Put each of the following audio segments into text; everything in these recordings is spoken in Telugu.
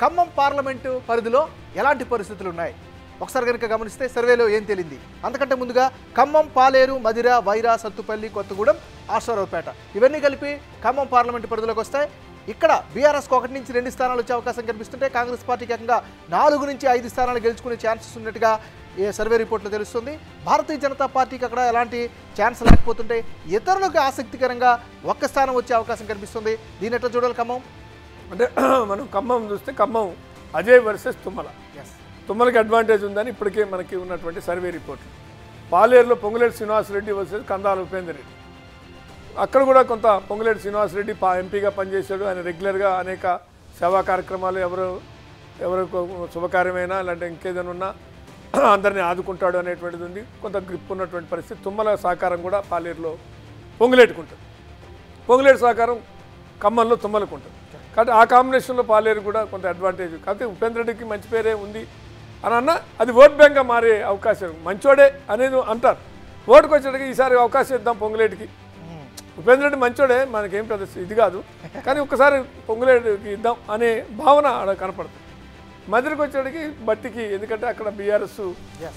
ఖమ్మం పార్లమెంటు పరిధిలో ఎలాంటి పరిస్థితులు ఉన్నాయి ఒకసారి కనుక గమనిస్తే సర్వేలో ఏం తేలింది అంతకంటే ముందుగా ఖమ్మం పాలేరు మదిర వైరా సత్తుపల్లి కొత్తగూడెం ఆశ్వరావుపేట ఇవన్నీ కలిపి ఖమ్మం పార్లమెంటు పరిధిలోకి వస్తాయి ఇక్కడ బీఆర్ఎస్కి ఒకటి నుంచి రెండు స్థానాలు వచ్చే అవకాశం కనిపిస్తుంటే కాంగ్రెస్ పార్టీకి ఏకంగా నాలుగు నుంచి ఐదు స్థానాలు గెలుచుకునే ఛాన్సెస్ ఉన్నట్టుగా ఈ సర్వే రిపోర్ట్లో తెలుస్తుంది భారతీయ జనతా పార్టీకి అక్కడ ఎలాంటి ఛాన్స్ లేకపోతుంటే ఇతరులకు ఆసక్తికరంగా ఒక్క స్థానం వచ్చే అవకాశం కనిపిస్తుంది దీని ఎట్లా చూడాలి ఖమ్మం అంటే మనం ఖమ్మం చూస్తే ఖమ్మం అజయ్ వర్సెస్ తుమ్మల ఎస్ తుమ్మలకి అడ్వాంటేజ్ ఉందని ఇప్పటికే మనకి ఉన్నటువంటి సర్వే రిపోర్ట్ పాలేరులో పొంగులేటి శ్రీనివాసరెడ్డి వర్సెస్ కందాల ఉపేందర్ రెడ్డి అక్కడ కూడా కొంత పొంగులేటి శ్రీనివాసరెడ్డి పా ఎంపీగా పనిచేశాడు ఆయన రెగ్యులర్గా అనేక సేవా కార్యక్రమాలు ఎవరు ఎవరికి శుభకార్యమైనా లేదంటే ఇంకేదైనా ఉన్నా అందరినీ ఆదుకుంటాడు అనేటువంటిది ఉంది కొంత గ్రిప్ ఉన్నటువంటి పరిస్థితి తుమ్మల సహకారం కూడా పాలేరులో పొంగులేటుకుంటుంది పొంగులేటి సహకారం ఖమ్మంలో తుమ్మలకు ఉంటుంది కాబట్టి ఆ కాంబినేషన్లో పాలేరు కూడా కొంత అడ్వాంటేజ్ కాకపోతే ఉపేంద్ర రెడ్డికి మంచి పేరే ఉంది అని అన్న అది ఓట్ బ్యాంక్గా మారే అవకాశం మంచోడే అనేది అంటారు ఓటుకు వచ్చేటికి ఈసారి అవకాశం ఇద్దాం పొంగులేటికి ఉపేంద్ర రెడ్డి మంచోడే మనకేం పెద్ద ఇది కాదు కానీ ఒక్కసారి పొంగులేటికి ఇద్దాం అనే భావన ఆడ కనపడుతుంది మధురకు వచ్చేటికి బట్టికి ఎందుకంటే అక్కడ బీఆర్ఎస్ ఎస్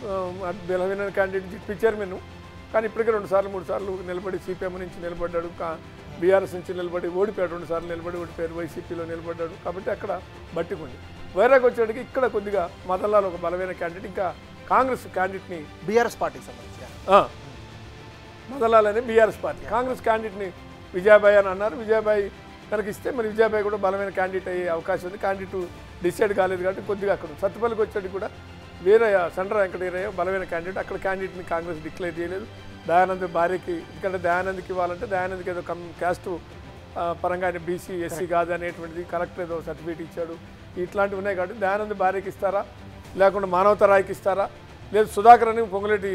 బలమైన క్యాండిడేట్ డిప్యూటీ చైర్మన్ కానీ ఇప్పటికే రెండు సార్లు మూడు సార్లు నిలబడి సిపిఎం నుంచి నిలబడ్డాడు కా- బీఆర్ఎస్ నుంచి నిలబడి ఓడిపోయాడు రెండు సార్లు నిలబడి ఓడిపోయారు వైసీపీలో నిలబడ్డాడు కాబట్టి అక్కడ బట్టికుంది వైరాగ్ వచ్చేటికి ఇక్కడ కొద్దిగా మదన్లాల్ ఒక బలమైన క్యాండిడేట్ ఇంకా కాంగ్రెస్ క్యాండిడేట్ని బీఆర్ఎస్ పార్టీకి సంబంధించి ఆ, మదన్లాల్ అని బీఆర్ఎస్ పార్టీ కాంగ్రెస్ క్యాండిడేట్ని విజయబాయ్ అని అన్నారు విజయబాయ్ కనుక ఇస్తే మరి విజయబాయ్ కూడా బలమైన క్యాండిడేట్ అయ్యే అవకాశం ఉంది క్యాండిడేట్ డిసైడ్ కాలేదు కాబట్టి కొద్దిగా అక్కడ ఉంది. సత్తుపల్లికి వచ్చేది కూడా వేరే సండ్ర వెంకటేరయ్య బలమైన క్యాండిడేట్ అక్కడ క్యాండిడేట్ని కాంగ్రెస్ డిక్లేర్ చేయలేదు దయానంద్ భార్యకి ఎందుకంటే దయానంద్కి ఇవ్వాలంటే దయానంద్కి ఏదో కమ్ క్యాస్ట్ ఆ, పరంగా ఆయన బీసీ ఎస్సీ కాదు అనేటువంటిది కలెక్టర్ ఏదో సర్టిఫికేట్ ఇచ్చాడు ఇట్లాంటివి ఉన్నాయి కాబట్టి దయానంద్ భార్యకి ఇస్తారా లేకుండా మానవత రాయ్కి ఇస్తారా లేదు సుధాకర్ అని పొంగులేటి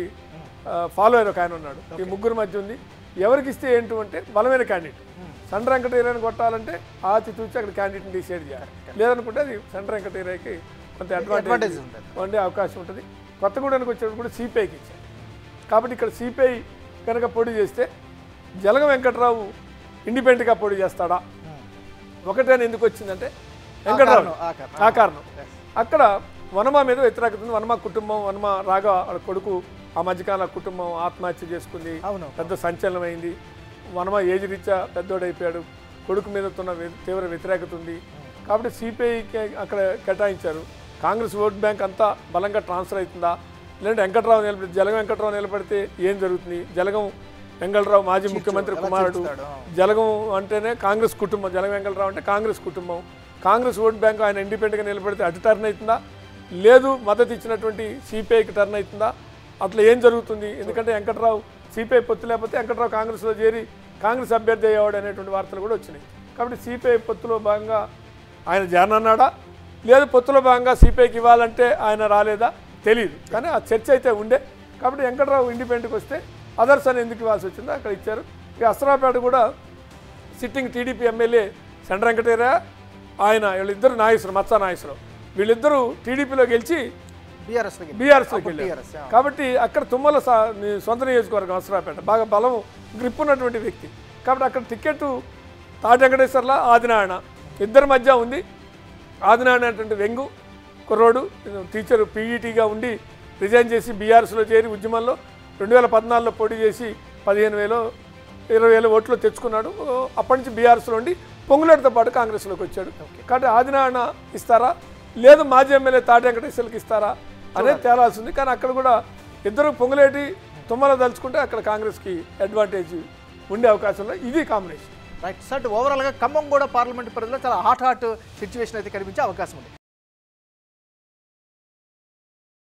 ఫాలో అయ్యారు ఒక ఆయన ఉన్నాడు ఈ ముగ్గురు మధ్య ఉంది ఎవరికి ఇస్తే ఏంటి అంటే బలమైన క్యాండిడేట్ సండ్ర వెంకటేరియని కొట్టాలంటే ఆచి చూసి అక్కడ క్యాండిడేట్ని డిసైడ్ చేయాలి లేదనుకుంటే అది సండ్ర వెంకటేరియకి కొంత అడ్వాంటేజ్ advantage ఉంటుంది. ఉండే అవకాశం ఉంటుంది కొత్తగూడెనికి వచ్చేటప్పుడు కూడా సిపిఐకి ఇచ్చారు కాబట్టి ఇక్కడ సిపిఐ కనుక పోటీ చేస్తే జలగ వెంకట్రావు ఇండిపెండెంట్గా పోటీ చేస్తాడా ఒకటే అని ఎందుకు వచ్చిందంటే వెంకట్రావు కారణం, ఆ కారణం. ఆ కారణం అక్కడ వనమా మీద వ్యతిరేకత ఉంది వనమా కుటుంబం వనమా రాగా వాళ్ళ కొడుకు ఆ మధ్యకాల కుటుంబం ఆత్మహత్య చేసుకుంది అవును. పెద్ద సంచలనమైంది వనమా ఏజ్ రీత్యా పెద్దోడైపోయాడు కొడుకు మీద ఉన్న వ్య- తీవ్ర వ్యతిరేకత ఉంది కాబట్టి సిపిఐకి అక్కడ కేటాయించారు కాంగ్రెస్ ఓట్ బ్యాంక్ అంతా బలంగా ట్రాన్స్ఫర్ అవుతుందా లేదంటే వెంకట్రావు నిలబడి జలగం వెంకట్రావు నిలబడితే ఏం జరుగుతుంది జలగం వెంకట్రావు మాజీ ముఖ్యమంత్రి ఎలా కుమారుడు చీల్చుతాడు? జలగం అంటేనే కాంగ్రెస్ కుటుంబం జలగం వెంకటరావు అంటే కాంగ్రెస్ కుటుంబం కాంగ్రెస్ ఓట్ బ్యాంక్ ఆయన ఇండిపెండెంట్గా నిలబడితే అటు టర్న్ అవుతుందా లేదు మద్దతు ఇచ్చినటువంటి సిపిఐకి టర్న్ అవుతుందా అట్లా ఏం జరుగుతుంది ఎందుకంటే వెంకట్రావు సిపిఐ పొత్తు లేకపోతే వెంకట్రావు కాంగ్రెస్లో చేరి కాంగ్రెస్ అభ్యర్థి అయ్యేవాడు అనేటువంటి వార్తలు కూడా వచ్చినాయి కాబట్టి సిపిఐ పొత్తులో భాగంగా ఆయన జగనన్నాడా లేదు పొత్తులో భాగంగా సిపిఐకి ఇవ్వాలంటే ఆయన రాలేదా తెలియదు కానీ ఆ చర్చ అయితే ఉండే కాబట్టి వెంకట్రావు ఇండిపెండెంట్కి వస్తే అదర్స్ అని ఎందుకు ఇవ్వాల్సి వచ్చిందో అక్కడ ఇచ్చారు ఇక అస్త్రాపేట కూడా సిట్టింగ్ టీడీపీ ఎమ్మెల్యే సెండ్ర వెంకటేరా ఆయన వీళ్ళిద్దరు నాగేశ్వరం మత్సా నాగేశ్వరం వీళ్ళిద్దరూ టీడీపీలో గెలిచి బీఆర్ఎస్ బీఆర్ఎస్లోకి వెళ్ళారు టీఆర్ఎస్ కాబట్టి అక్కడ తుమ్మల సా- నీ సొంత నియోజకవర్గం అసరాపేట బాగా బలం గ్రిప్ ఉన్నటువంటి వ్యక్తి కాబట్టి అక్కడ టికెట్ తాటి వెంకటేశ్వర్ల ఆదినారాయణ ఇద్దరి మధ్య ఉంది ఆదినారాయణ అనేటువంటి వెంగు కుర్రోడు టీచర్ పీఈటీగా ఉండి రిజైన్ చేసి బీఆర్ఎస్లో చేరి ఉద్యమంలో రెండు వేల పద్నాలుగులో పోటీ చేసి పదిహేను వేలు ఇరవై వేల ఓట్లు తెచ్చుకున్నాడు ఓ, అప్పటి నుంచి బీఆర్ఎస్లో ఉండి పొంగులేటితో పాటు కాంగ్రెస్లోకి వచ్చాడు కాబట్టి ఆదినారాయణ ఇస్తారా లేదు మాజీ ఎమ్మెల్యే తాటి వెంకటేశ్వర్లకి ఇస్తారా అనేది తేలాల్సి ఉంది కానీ అక్కడ కూడా ఇద్దరు పొంగులేటి తుమ్మల దలుచుకుంటే అక్కడ కాంగ్రెస్కి అడ్వాంటేజ్ ఉండే అవకాశంలో ఇది కాంబినేషన్ రైట్ సార్ ఓవరాల్గా ఖమ్మం కూడా పార్లమెంట్ పరిధిలో చాలా హాట్ హాట్ సిచ్యువేషన్ అయితే కనిపించే అవకాశం ఉంది